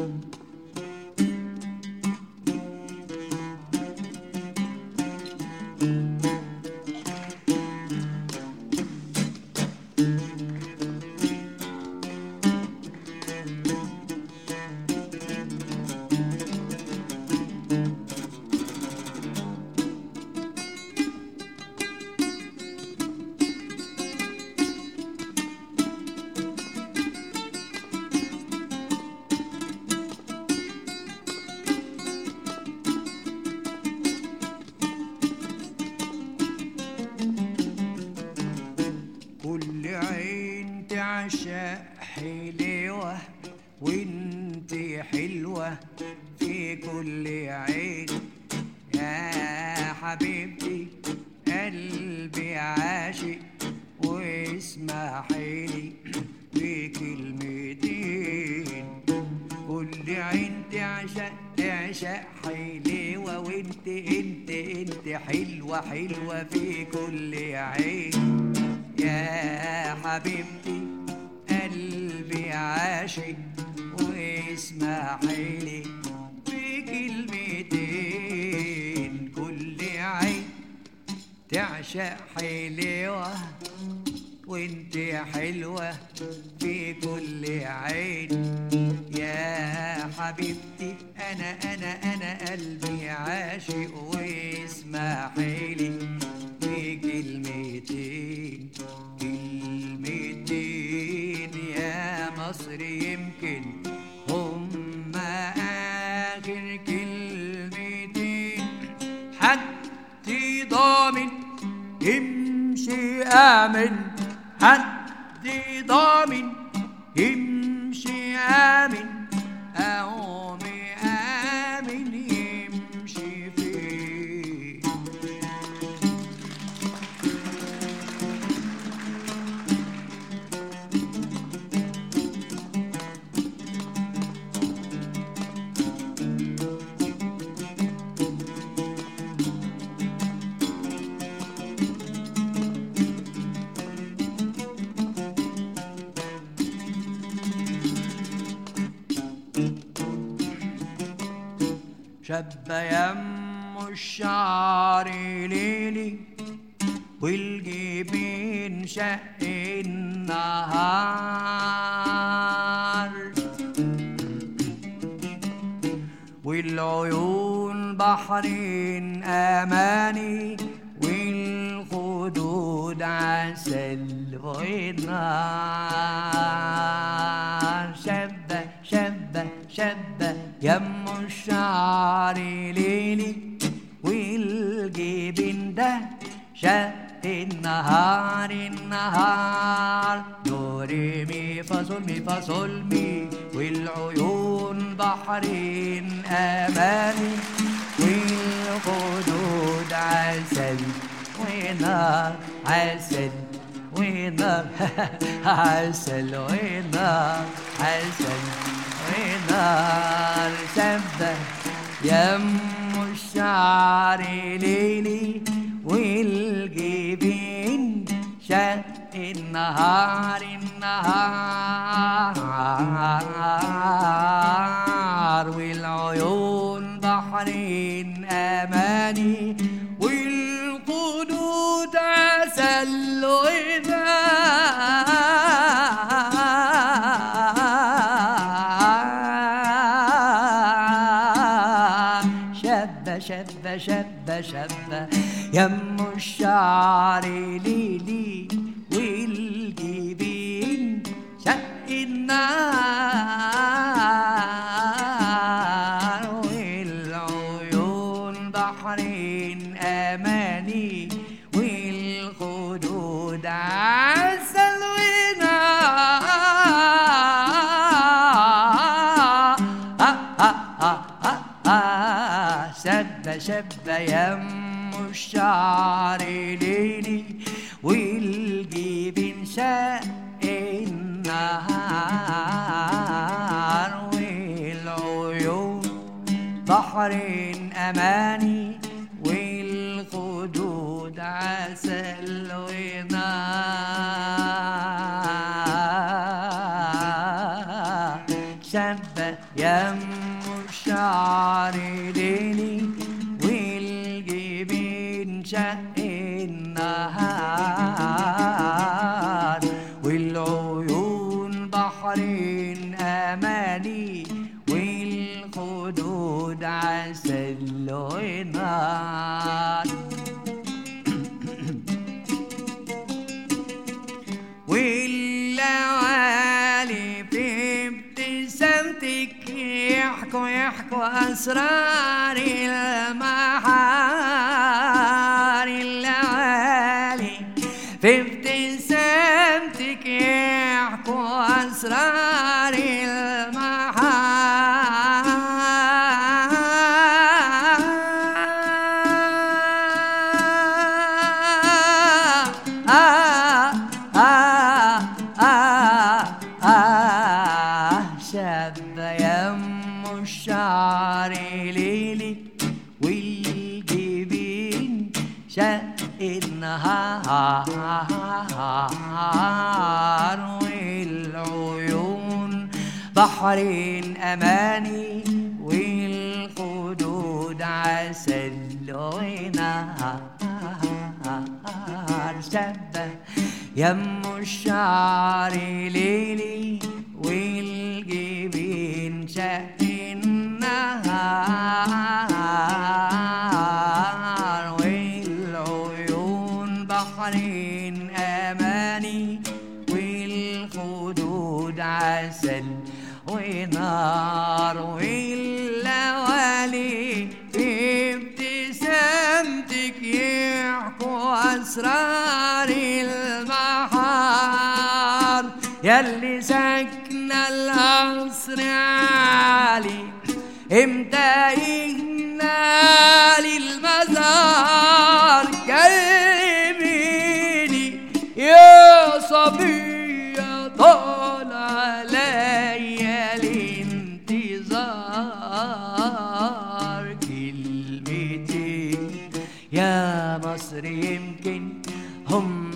كل عين تعشق حلوة وانت حلوة في كل عين يا حبيبتي قلبي عاشق واسمحي لي بكلمتين كل عين تعشق تعشق حلوة وانت انت انت حلوة حلوة في كل عين يا حبيبتي قلبي عاشق واسمحي لي بكلمتين كل عين تعشق حلوة وانت حلوة في كل عين يا حبيبتي انا انا انا قلبي عاشق واسمحي لي بكلمتين كلمتين يا مصر يمكن هم آخر كلمتين حد ضامن يمشي آمن حد ضامن يمشي آمن أو آمن يمشي فين شب يم الشعر ليلي والجبين شق النهار والعيون بحرين أماني والخدود عسل ونار شبة شبة شبة يم الشعر ليلي والجبين ده شق النهار النهار دوري مي فاصول مي فاصول مي والعيون بحرين أمامي والخدود عسل ونار عسل ونار عسل ونار عسل ونار شبه يم الشعر ليلي والجبين شق النهار النهار والعيون بحرين أماني والقدود عسل ونار شبة شبة شبة شبة يم الشعر ليلي والجبين شق النار والعيون بحرين أماني والخدود عسل ونار شبة شبة يم الشعر ليلي والجبين شق النهار والعيون بحرين أماني والخدود عسل ونار شابة يم الشعر ليلي والجبين شق النهار والعيون بحرين أماني والخدود عسل ونار واللوالي في ابتسامتك يحكوا يحكوا أسرار المحار اللوالي في ابتسامتك يحكوا أسرار المحار شاب يم الشعر ليلي والجبين شق النهار والعيون بحرين أماني والخدود عسل ونهار شبه يم الشعر ليلي والجبين شق النهار والعيون بحرين أماني والخدود عسل ونار واللوالي في ابتسامتك يحكوا أسرار البحار يلي ساكنة القصر عالي امتى يجنى للمزار كلميني يا صبية طال عليا الانتظار كلمتين يا مصر يمكن هم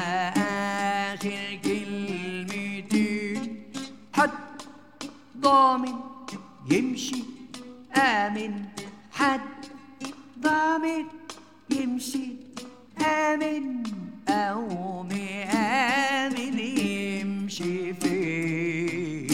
آخر كلمتين حد ضامن يمشي آمن حد ضامن يمشي آمن أو مآمن يمشي فين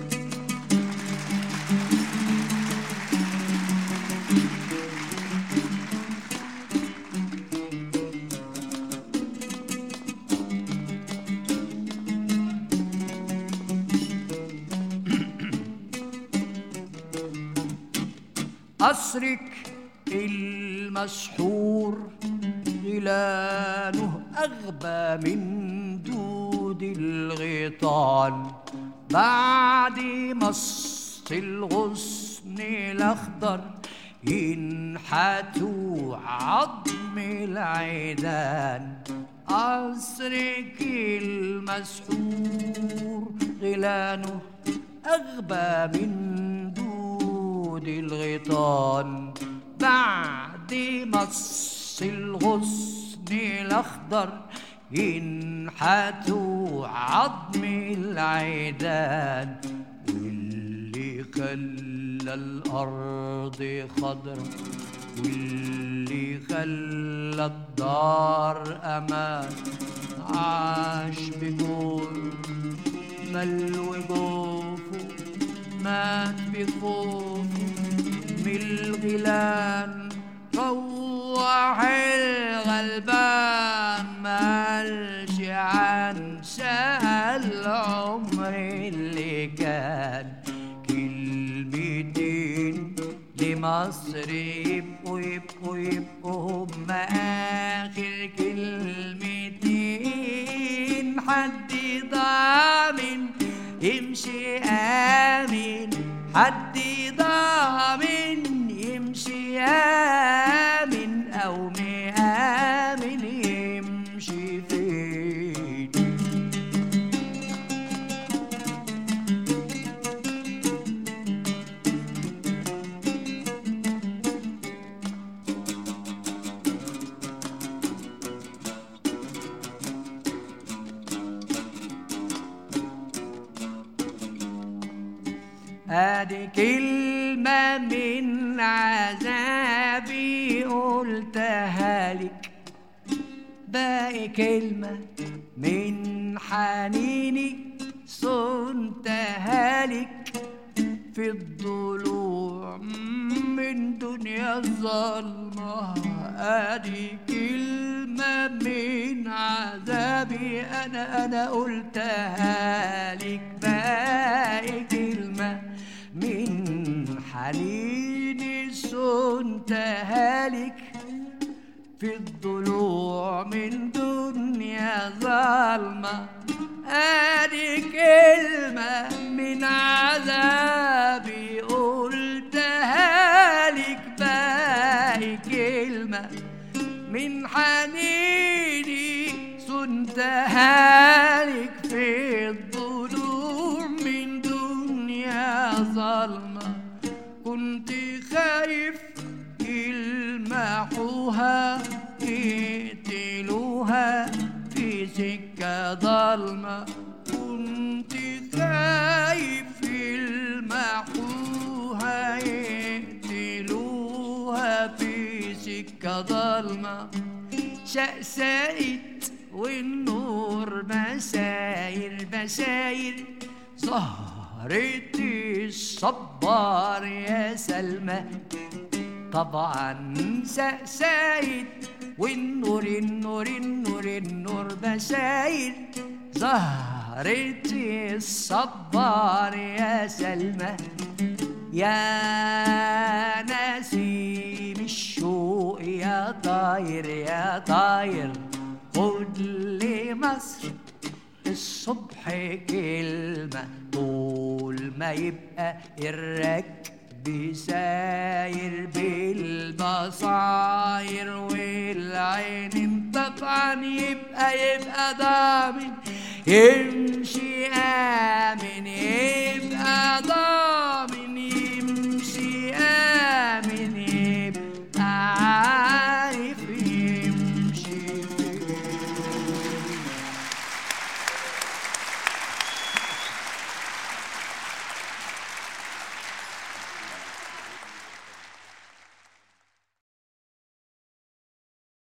قصرك المسحور غلانه أغبى من دود الغيطان بعد مص الغصن الأخضر ينحتوا عظم العيدان قصرك المسحور غلانه أغبى من دود الغيطان بعد مص الغصن الأخضر ينحتوا عظم العيدان واللي خلى الأرض خضرا واللي خلى الدار أمان عاش بجور ملو جوفه مات بخوفه من الغلان روح الغلبان مالش عن سهل العمر اللي كان كلمتين لمصر يبقوا يبقوا يبقوا هم آخر كلمتين حد ضامن يمشي آمن حد ضامن يمشي آمن أو مآمن يمشي فين ادي كلمة من عذابي قلتها لك باقي كلمة من حنيني صنتها لك في الضلوع من دنيا الظلمة ادي كلمة من عذابي انا انا قلتها لك باقي كلمة من حنيني صنتها لك في الضلوع من دنيا ظلمة ادي كلمة من عذابي قلتها لك باقي كلمة من حنيني صنتها لك في الضلوع من دنيا ظلمة كنت خايف يلمحوها يقتلوها في سكة ضلمة كنت خايف يلمحوها يقتلوها في سكة ضلمة شقسقت والنور مساير مساير ظهرت الصبار يا سلمى طبعا سقسايد والنور النور النور النور بشاير ظهرت الصبار يا سلمى يا نسيم الشوق يا طاير يا طاير خد لي مصر الصبح كلمة طول ما يبقى الركب ساير بالبصاير والعين طبعا يبقى يبقى ضامن